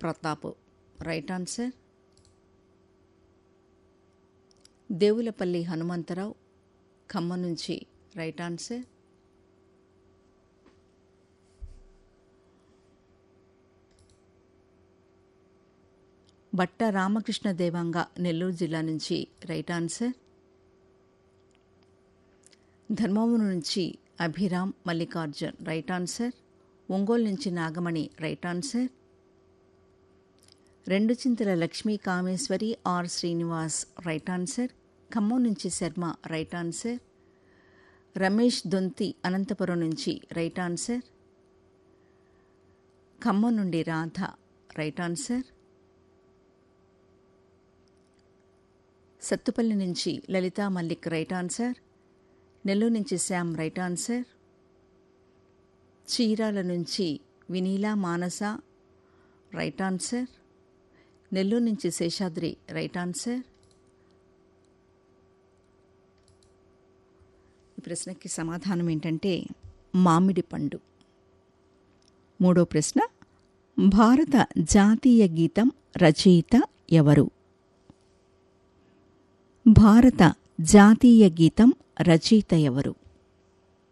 Pratap right answer Devulapalli Hanumantharao Khammam నుంచి right answer బట్ట రామకృష్ణ దేవాంగ నెల్లూరు జిల్లా నుంచి రైట్ ఆన్సర్ ధర్మవరం నుంచి అభిరామ్ మల్లికార్జున్ రైట్ ఆన్సర్ ఒంగోలు నుంచి నాగమణి రైట్ ఆన్సర్ రెండు Chintala Lakshmi Kameshwari R Srinivas right answer Khammam నుంచి శర్మ రైట్ ఆన్సర్ రమేష్ దొంతి అనంతపురం నుంచి రైట్ ఆన్సర్ ఖమ్మం నుండి రాధ రైట్ ఆన్సర్ సత్తుపల్లి నుంచి లలితా మల్లిక్ రైట్ ఆన్సర్ నెల్లూరు నుంచి శ్యామ్ రైట్ ఆన్సర్ చీరాల నుంచి వినీలా మానస రైట్ ఆన్సర్ నెల్లూరు నుంచి శేషాద్రి రైట్ ఆన్సర్ ఈ ప్రశ్నకి సమాధానం ఏంటంటే మామిడి పండు మూడో ప్రశ్న భారత జాతీయ గీతం రచయిత ఎవరు భారత జాతీయ గీతం రచయిత ఎవరు